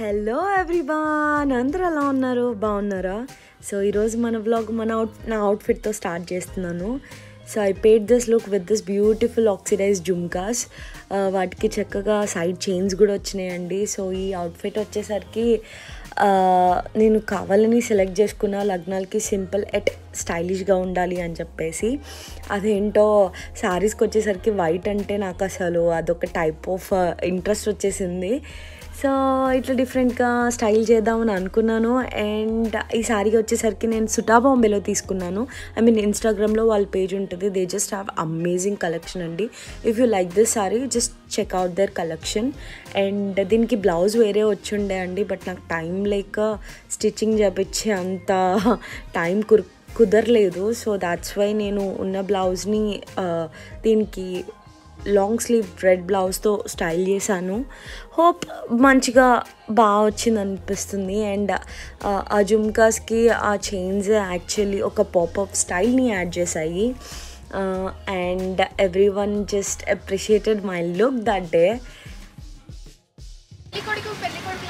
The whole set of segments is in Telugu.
హలో ఎవ్రీవాన్ అందరూ ఎలా ఉన్నారు బాగున్నారా సో ఈరోజు మన వ్లాగ్ మన అవుట్ నా అవుట్ఫిట్తో స్టార్ట్ చేస్తున్నాను so I paired this look with this beautiful oxidise jhumkas వాటికి చక్కగా సైడ్ చైన్స్ కూడా వచ్చినాయండి సో ఈ అవుట్ఫిట్ వచ్చేసరికి ఆ, నేను కావాలని సెలెక్ట్ చేసుకున్న లగ్నాలకి సింపుల్ ఎట్ స్టైలిష్గా ఉండాలి అని చెప్పేసి అదేంటో శారీస్కి వచ్చేసరికి వైట్ అంటే నాకు అసలు అదొక టైప్ ఆఫ్ ఇంట్రెస్ట్ వచ్చేసింది సో ఇట్లా డిఫరెంట్గా స్టైల్ చేద్దామని అనుకున్నాను అండ్ ఈ శారీకి వచ్చేసరికి నేను సుటా బాంబేలో తీసుకున్నాను ఐ మీన్ ఇన్స్టాగ్రామ్లో వాళ్ళ పేజ్ ఉంటుంది they just have amazing collection అండి if you like this sari just check out their collection and దీనికి బ్లౌజ్ వేరే వచ్చుండే అండి బట్ నాకు టైం లేక స్టిచ్చింగ్ చేపించే అంత టైం కుర్ కుదరలేదు సో దాట్స్ వై నేను ఉన్న బ్లౌజ్ని దీనికి లాంగ్ స్లీవ్ రెడ్ బ్లౌజ్తో స్టైల్ చేశాను హోప్ మంచిగా బాగా వచ్చింది అనిపిస్తుంది అండ్ ఆ జుమ్కాస్కి ఆ చైన్స్ యాక్చువల్లీ ఒక పాపప్ స్టైల్ని యాడ్ చేశాయి and everyone just appreciated my look that day పెళ్లి కొడుకు పెళ్లి కొడుకు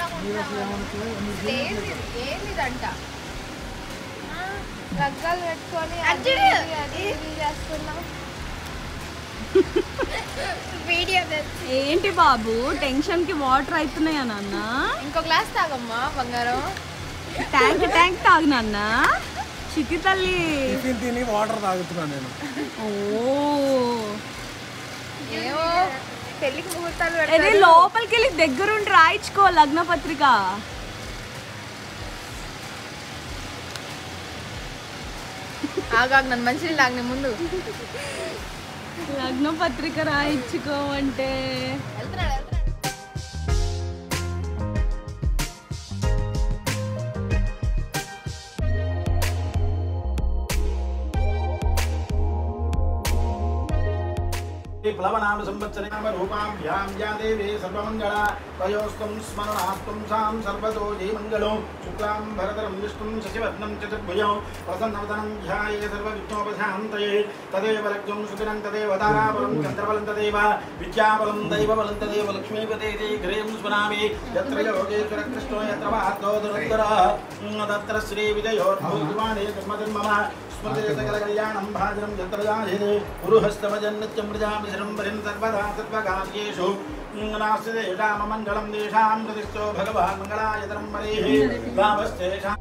ఏంటిదంట లగ్గాలు పెట్టుకొని అది ఇది, అది ఇది చేస్తున్నాం వీడియో ఏంటి బాబు టెన్షన్ కి వాటర్ అవుతున్నాయా నాన్న ఇంకో గ్లాస్ తాగమ్మా బంగారం ట్యాంక్ ట్యాంక్ తాగు నాన్న చిట్టి తల్లి టిఫిన్ తిని వాటర్ తాగుతున్నాను నేను ఓ ఏమో పెళ్లికి ముహూర్తాలు అదే పెడతారు లోపలికి వెళ్ళి దగ్గరుండి రాయించుకో లగ్న పత్రిక ఆగాగు నన్ను మంచి తాగిన ముందు లగ్న పత్రిక రాయించుకో అంటే వెళ్తున్నాడు వెళ్తున్నాడు ప్లవనామ సంవత్సరే నామ రూపాభ్యాం యా దేవే సర్వమంగళ వయోస్తం స్మరణాస్తం సాం సర్వతో జయమంగళం శుక్లాం భరతరం విష్ణుం శశివర్ణం చతుర్భుజం ప్రసన్నవదనం ధ్యాయే సర్వవిఘ్నోపశాంతయే తదేవ లగ్నం సుదినం తదేవ తారాబలం చంద్రబలం తదేవ విద్యాబలం దైవబలం తదేవ లక్ష్మీపతే గ్రేం స్మరామి యత్ర యోగేశ్వర కృష్ణో యత్ర వార్తో దురత్తర తత్ర శ్రీ విజయోద్భూతిమానే ధర్మధర్మమ స్మృతే సకల కళ్యాణం భాజనం యత్రజాహిదే గురుహస్తమజన్నిత్యం ప్రజామిశ్రం పరిం సర్వదా సర్వకార్యేషు నాస్తి తేషామ మంగళం దేశాం ప్రతిష్టో భగవాన్ మంగళాయతరం మరేః భావస్తేషాం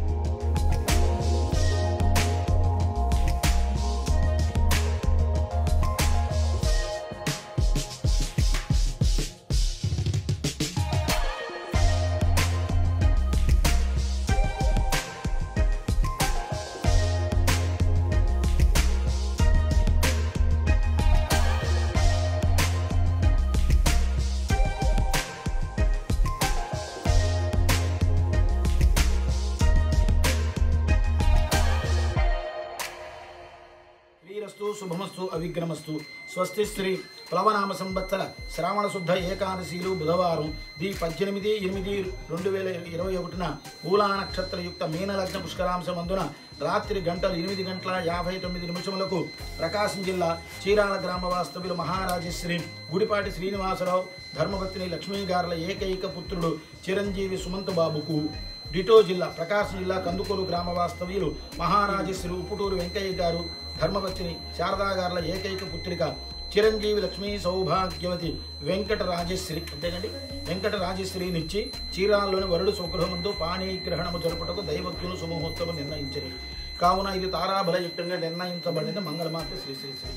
శ్రీరస్తు శుభమస్తు అవిగ్రమస్తు స్వస్తి శ్రీ ప్లవనామ సంవత్సర శ్రావణ శుద్ధ ఏకాదశిలు బుధవారం ది పద్దెనిమిది ఎనిమిది రెండు వేల ఇరవై ఒకటిన మూలా నక్షత్రయుక్త మీనలగ్న పుష్కరాంశమందున రాత్రి గంటలు ఎనిమిది గంటల యాభై తొమ్మిది నిమిషములకు ప్రకాశం జిల్లా చీరాల గ్రామ వాస్తవ్యులు మహారాజశ్రీ గుడిపాటి శ్రీనివాసరావు ధర్మపత్ని లక్ష్మీ గారుల ఏకైక పుత్రుడు చిరంజీవి సుమంత్ బాబుకు డిటో జిల్లా ప్రకాశం జిల్లా కందుకూరు గ్రామ వాస్తవ్యులు మహారాజశ్రీ ఉప్పుటూరు వెంకయ్య గారు ధర్మపత్ని శారదా గారుల ఏకైక పుత్రిక చిరంజీవి లక్ష్మీ సౌభాగ్యవతి వెంకట రాజశ్రీ అంతేనండి వెంకట రాజశ్రీనిచ్చి చీరాల్లోని వరుడు స్వగృహముందు పాణీగ్రహణము జరుపుటకు దైవజ్ఞులు సుముహూర్తము నిర్ణయించరు కావున ఇది తారాబలయుక్తంగా నిర్ణయించబడింది మంగళమాత శ్రీ శ్రీ శ్రీ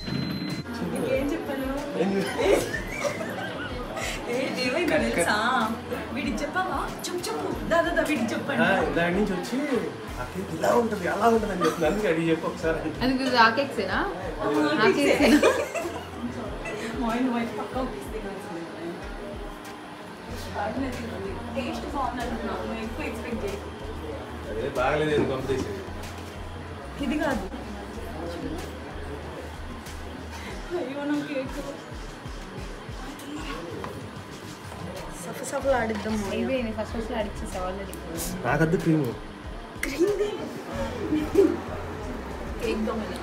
వీడికి చెప్పావా చెప్పు చెప్పు దాదా వీడికి చెప్పండి దాని నుంచి వచ్చి ఆ కేక్ ఇలా ఉంటుంది అలా ఉంటుంది అని చెప్తుంది అందుకే అడిగి చెప్పు ఒకసారి అది ఆ కేక్సేనా ఆ కేక్సేనా మాయిన్ వైట్ పక్కా టేస్ట్ బాగుందంటున్నాను ఎక్కువ ఎక్స్పెక్ట్ చేయి అదే బాగలేదు ఎందుకు పంపేసేది ఇది కాదు అయ్యో నాకు కేక్ సఫ సఫలు ఆడిద్దాం అయిపోయింది ఫస్ట్ ఫస్ట్ అడిచేసావు ఆల్రెడీ నాకద్దు క్రీము కేక్ దొంగ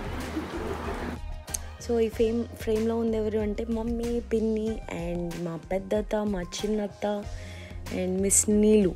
సో ఈ ఫేమ్ ఫ్రేమ్లో ఉంది ఎవరు అంటే మమ్మీ పిన్ని అండ్ మా పెద్దత్త మా చిన్నత్త and miss Neelu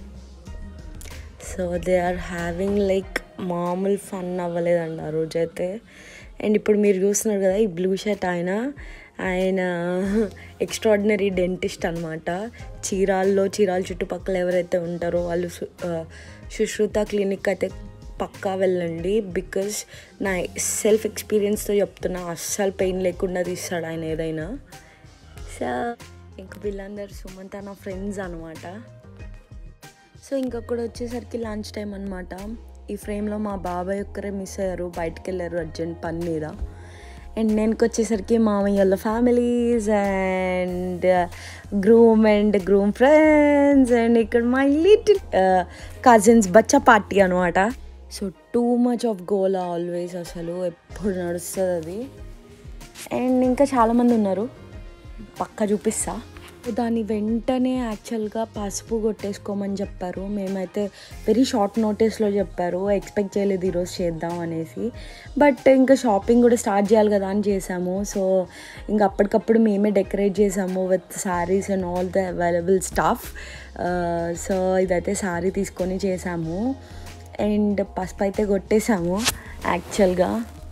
so they are having like మామూలు ఫన్ అవ్వలేదండి ఆ రోజైతే అండ్ ఇప్పుడు మీరు చూస్తున్నారు కదా ఈ బ్లూ షర్ట్ ఆయన ఆయన ఎక్స్ట్రాడినరీ డెంటిస్ట్ అనమాట చీరాల్లో చీరాల చుట్టుపక్కల ఎవరైతే ఉంటారో వాళ్ళు సు- ఆ, సుశ్రుత క్లినిక్ అయితే పక్కా వెళ్ళండి బికాజ్ నా సెల్ఫ్ ఎక్స్పీరియన్స్తో చెప్తున్నా అస్సలు పెయిన్ లేకుండా తీస్తాడు ఆయన ఏదైనా సో ఇంక వీళ్ళందరూ సుమంత నా ఫ్రెండ్స్ అనమాట సో ఇంకొకటి వచ్చేసరికి లంచ్ టైం అనమాట ఈ ఫ్రేమ్లో మా బాబాయ్ ఒక్కరే మిస్ అయ్యారు బయటకు వెళ్ళారు అర్జెంట్ పని మీద అండ్ నేనుకి వచ్చేసరికి మామయ్య families and groom and groom friends and ఇక్కడ మై లిటిల్ కజిన్స్ బచ్చా పార్టీ అనమాట సో టూ మచ్ ఆఫ్ గోలా ఆల్వేస్ అసలు ఎప్పుడు నడుస్తుంది అది అండ్ ఇంకా చాలామంది ఉన్నారు పక్క చూపిస్తా దాని వెంటనే యాక్చువల్గా పసుపు కొట్టేసుకోమని చెప్పారు మేమైతే వెరీ షార్ట్ నోటీస్లో చెప్పారు ఎక్స్పెక్ట్ చేయలేదు ఈరోజు చేద్దాం అనేసి బట్ ఇంకా షాపింగ్ కూడా స్టార్ట్ చేయాలి కదా అని చేసాము సో ఇంకా అప్పటికప్పుడు మేమే డెకరేట్ చేసాము with saris and all the available staff so ఇదైతే శారీ తీసుకొని చేసాము అండ్ పసుపు అయితే కొట్టేసాము యాక్చువల్గా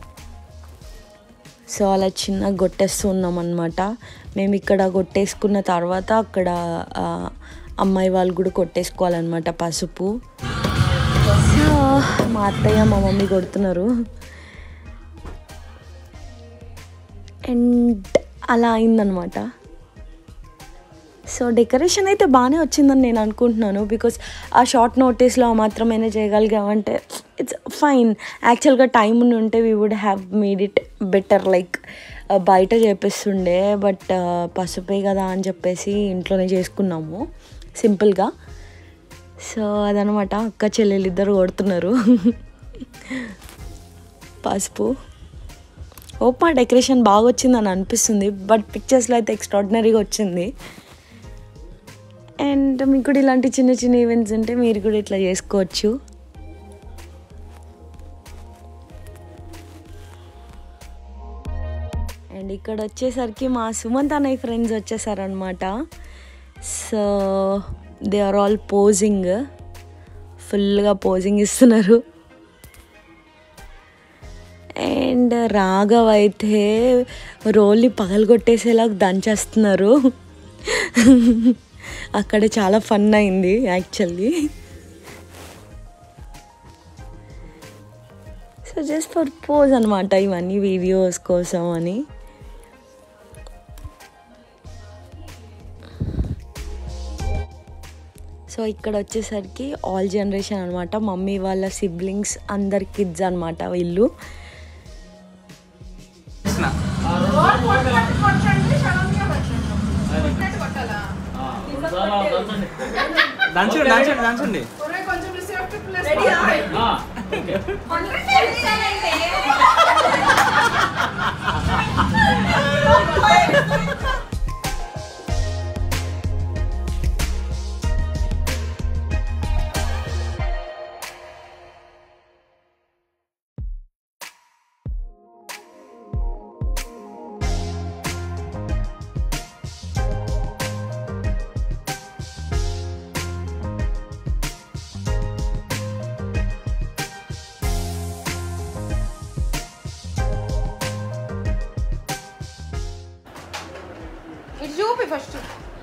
సో అలా చిన్న కొట్టేస్తూ ఉన్నాం అనమాట మేము ఇక్కడ కొట్టేసుకున్న తర్వాత అక్కడ ఆ, అమ్మాయి వాళ్ళు కూడా కొట్టేసుకోవాలన్నమాట పసుపు సో మా అత్తయ్య మా మమ్మీ కొడుతున్నారు అండ్ అలా అయిందనమాట సో డెకరేషన్ అయితే బాగానే వచ్చిందని నేను అనుకుంటున్నాను బికాస్ ఆ షార్ట్ నోటీస్లో ఆ మాత్రమైనా చేయగలిగామంటే ఇట్స్ ఫైన్ యాక్చువల్గా టైం ఉంటే we would have made it better like బయట చేపిస్తుండే బట్ పసుపే కదా అని చెప్పేసి ఇంట్లోనే చేసుకున్నాము సింపుల్గా సో అదనమాట అక్క చెల్లెలు ఇద్దరు కొడుతున్నారు పసుపు ఓపా డెకరేషన్ బాగా వచ్చిందని అనిపిస్తుంది బట్ పిక్చర్స్లో అయితే ఎక్స్ట్రాడినరీగా వచ్చింది అండ్ మీకు కూడా ఇలాంటి చిన్న చిన్న ఈవెంట్స్ ఉంటే మీరు కూడా ఇట్లా చేసుకోవచ్చు అండ్ ఇక్కడ వచ్చేసరికి మా సుమంత్ అన్నయ్య ఫ్రెండ్స్ వచ్చేసారనమాట so they are all posing ఫుల్గా పోజింగ్ ఇస్తున్నారు అండ్ రాఘవ్ అయితే రోల్ని పగలగొట్టేసేలాగా దంచేస్తున్నారు అక్కడ చాలా ఫన్ అయింది actually so just for pose అనమాట ఇవన్నీ వీడియోస్ కోసం అని సో ఇక్కడ వచ్చేసరికి ఆల్ జనరేషన్ అనమాట మమ్మీ వాళ్ళ సిబ్లింగ్స్ అందరి కిడ్స్ అనమాట వీళ్ళు దంచండి దంచండి దంచండి ఇటు చూపి ఫస్ట్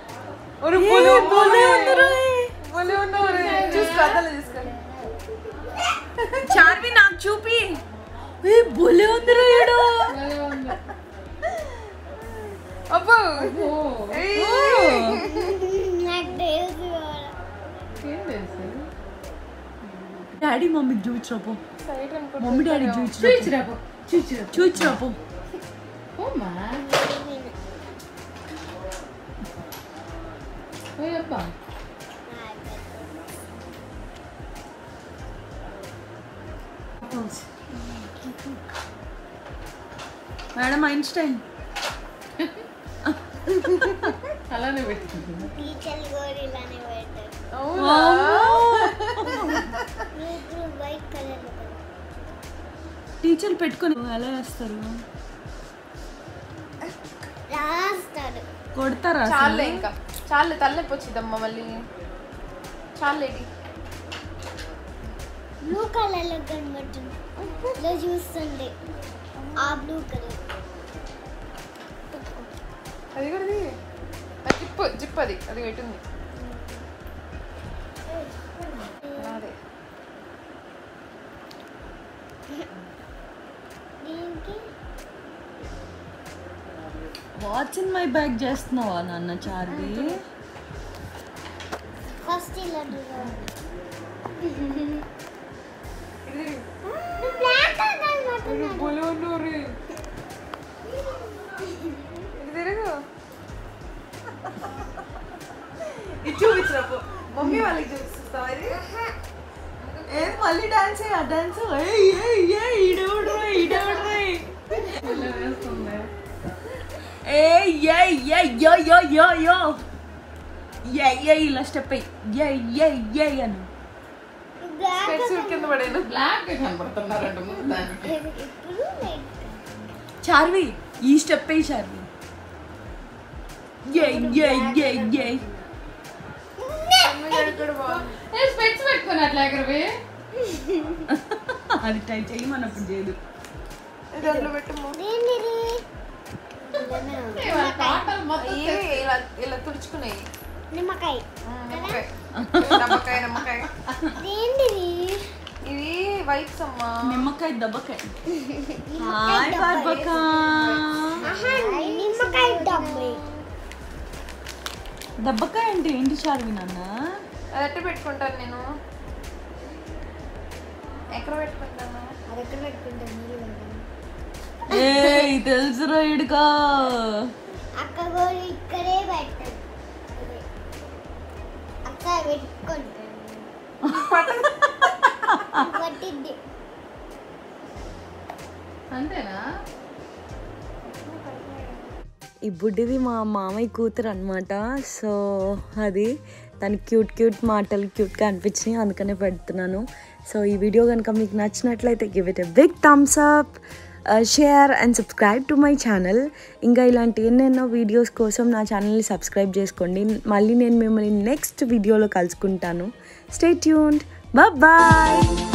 చూసుకో అద్దాలు చూసుకోండి చార్వి నాకు చూపి బొలే ఉందిరా ఈడు అబ్బో డాడీ మమ్మీకి చూపించరాపో మమ్మీ డాడీ చూపించరాపో చూపించరాపో మేడం ఐన్స్టైన్ అలానే పెట్టి టీచర్లు కూడా ఇలానే పెడతారు మీకు వైట్ కలర్ టీచర్ పెట్టుకొని ఎలా వేస్తారు రాస్తాడు కొడతారా అసలు? చాలే ఇంకా చాలు తలనొప్పి వచ్చిందమ్మా మళ్ళీ చాలేటి బ్లూ కలర్ లో కనబడుతుంది ఇలా చూస్తుండే ఆ బ్లూ కలర్ అది కూడా అది జిప్ జిప్ అది అది పెట్టింది అదే దీనికి వాట్స్ ఇన్ మై బ్యాగ్ చేస్తున్నావా నాన్న చార్వి ఫస్ట్ ఇలా డ్రా ఇది బ్లాక్ కనబడుతున్నాడు బులోను రే ఇది తిరుగు ఇది చూపించినప్పు మమ్మీ వాళ్ళకి చూపిస్తావా ఇది ఏ మళ్ళీ డాన్స్ ఆ డాన్స్ ఏయ్ ఏయ్ ఏయ్ ఈడెవడ్రా ఈడెవడ్రా ఏ ఏ ఏ యో యో యో యో ఏ ఏ ఇలా స్టెప్ అయ్యి ఏ ఏ ఏ అను బ్లాక్ స్పెట్స్ కింద పడాను ఇప్పుడు లైట్ చార్వి ఈ స్టెప్ అయ్యి చార్వి ఏ ఏ ఏ ఏ మమ్మీ గారికి కూడా బాగుంది స్పెట్స్ పెట్టుకుని అట్లా ఎగరవి అది ట్రై చేయమన్నప్పుడు చేయదు ఇది అందులో పెట్టము ఏంటిది ఇలానే ఉంది. పాటలు మొత్తం ఇవి ఇలా ఇలా తుడుచుకున్నాయి నిమ్మకాయ నిమ్మకాయ నమ్మకాయ నమ్మకాయ ఏంటిది ఇవి వైప్స్ అమ్మా నిమ్మకాయ దెబ్బకాయ హాయ్ పార్పక ఆహా నిమ్మకాయ డబ్బు దెబ్బకాయ అంటే ఏంటి చార్వి నాన్న అది ఎట్ట పెట్టుకుంటాను నేను ఎక్కడ పెట్టుకుంటాను అది ఎక్కడ పెట్టుకుంటాను నీళ్ళు ఏ తెలుసురా ఇడుగా అక్క కూడా ఇక్కడే పెట్టాను అదే. అక్క పెట్టుకుంటాను పట్టిద్ది అంతేనా ఈ బుడ్డిది మా మామయ్య కూతురు అనమాట సో అది తన క్యూట్ క్యూట్ మాటలు క్యూట్గా అనిపించినాయి అందుకనే పెడుతున్నాను సో ఈ వీడియో కనుక మీకు నచ్చినట్లయితే give it a big thumbs up share and subscribe to my channel ఇంకా ఇలాంటి ఎన్నెన్నో వీడియోస్ కోసం నా ఛానల్ని సబ్స్క్రైబ్ చేసుకోండి మళ్ళీ నేను మిమ్మల్ని నెక్స్ట్ వీడియోలో కలుసుకుంటాను స్టే ట్యూన్డ్ బాయ్